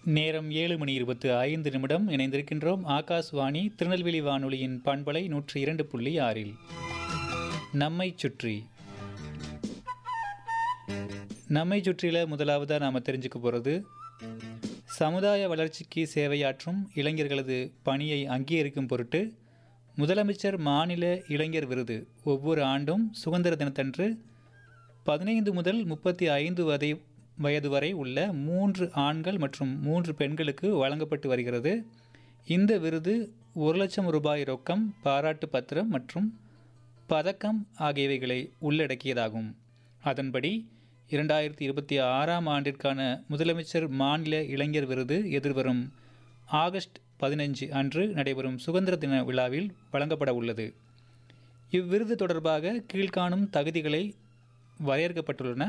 நேரம் ஏழு மணி இருபத்து ஐந்து நிமிடம் இணைந்திருக்கின்றோம் ஆகாஷ்வாணி திருநெல்வேலி வானொலியின் பண்பலை நூற்றி இரண்டு புள்ளி ஆறில் நம்மை சுற்றி நம்மை சுற்றில முதலாவதாக நாம் தெரிஞ்சுக்க போகிறது சமுதாய வளர்ச்சிக்கு சேவையாற்றும் இளைஞர்களது பணியை அங்கீகரிக்கும் பொருட்டு முதலமைச்சர் மாநில இளைஞர் விருது ஒவ்வொரு ஆண்டும் சுதந்திர தினத்தன்று பதினைந்து முதல் முப்பத்தி ஐந்து வதை வயது வரை உள்ள மூன்று ஆண்கள் மற்றும் மூன்று பெண்களுக்கு வழங்கப்பட்டு வருகிறது இந்த விருது ஒரு லட்சம் ரூபாய் ரொக்கம் பாராட்டு பத்திரம் மற்றும் பதக்கம் ஆகியவைகளை உள்ளடக்கியதாகும் அதன்படி இரண்டாயிரத்தி இருபத்தி ஆறாம் ஆண்டிற்கான முதலமைச்சர் மாநில இளைஞர் விருது எதிர்வரும் ஆகஸ்ட் பதினஞ்சு அன்று நடைபெறும் சுதந்திர தின விழாவில் வழங்கப்பட உள்ளது இவ்விருது தொடர்பாக கீழ்காணும் தகுதிகளை வரையறுக்கப்பட்டுள்ளன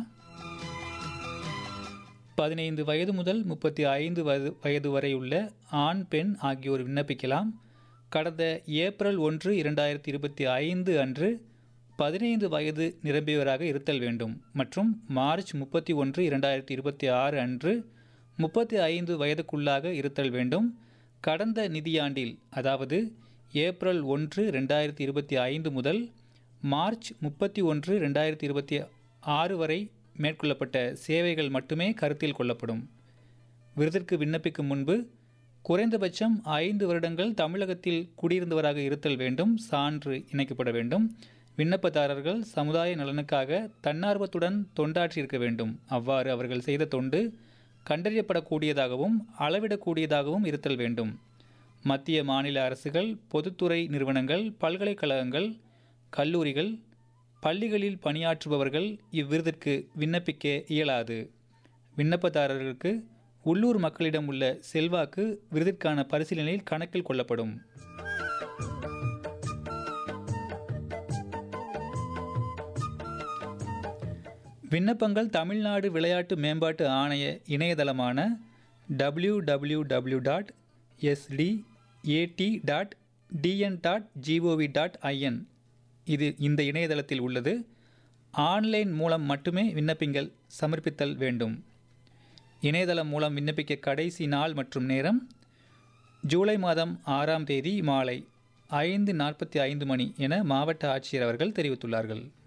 பதினைந்து வயது முதல் முப்பத்தி ஐந்து வயது வயது வரை உள்ள ஆண் பெண் ஆகியோர் விண்ணப்பிக்கலாம் கடந்த ஏப்ரல் ஒன்று இரண்டாயிரத்தி இருபத்தி ஐந்து அன்று பதினைந்து வயது நிரம்பியவராக இருத்தல் வேண்டும் மற்றும் மார்ச் முப்பத்தி ஒன்று இரண்டாயிரத்தி இருபத்தி ஆறு அன்று முப்பத்தி ஐந்து வயதுக்குள்ளாக இருத்தல் வேண்டும் கடந்த நிதியாண்டில் அதாவது ஏப்ரல் ஒன்று ரெண்டாயிரத்தி இருபத்தி ஐந்து முதல் மார்ச் முப்பத்தி ஒன்று ரெண்டாயிரத்தி இருபத்தி ஆறு வரை மேற்கொள்ளப்பட்ட சேவைகள் மட்டுமே கருத்தில் கொள்ளப்படும் விருதிற்கு விண்ணப்பிக்கும் முன்பு குறைந்தபட்சம் ஐந்து வருடங்கள் தமிழகத்தில் குடியிருந்தவராக இருத்தல் வேண்டும் சான்று இணைக்கப்பட வேண்டும் விண்ணப்பதாரர்கள் சமுதாய நலனுக்காக தன்னார்வத்துடன் தொண்டாற்றியிருக்க வேண்டும் அவ்வாறு அவர்கள் செய்த தொண்டு கண்டறியப்படக்கூடியதாகவும் அளவிடக்கூடியதாகவும் இருத்தல் வேண்டும் மத்திய மாநில அரசுகள் பொதுத்துறை நிறுவனங்கள் பல்கலைக்கழகங்கள் கல்லூரிகள் பள்ளிகளில் பணியாற்றுபவர்கள் இவ்விருதிற்கு விண்ணப்பிக்க இயலாது விண்ணப்பதாரர்களுக்கு உள்ளூர் மக்களிடம் உள்ள செல்வாக்கு விருதிற்கான பரிசீலனையில் கணக்கில் கொள்ளப்படும் விண்ணப்பங்கள் தமிழ்நாடு விளையாட்டு மேம்பாட்டு ஆணைய இணையதளமான W W W dot SD AT dot TN dot GOV dot IN இது இந்த இணையதளத்தில் உள்ளது ஆன்லைன் மூலம் மட்டுமே விண்ணப்பிங்கள் சமர்ப்பித்தல் வேண்டும் இணையதளம் மூலம் விண்ணப்பிக்க கடைசி நாள் மற்றும் நேரம் ஜூலை மாதம் ஆறாம் தேதி மாலை ஐந்து நாற்பத்தி ஐந்து மணி என மாவட்ட ஆட்சியர் அவர்கள் தெரிவித்துள்ளார்கள்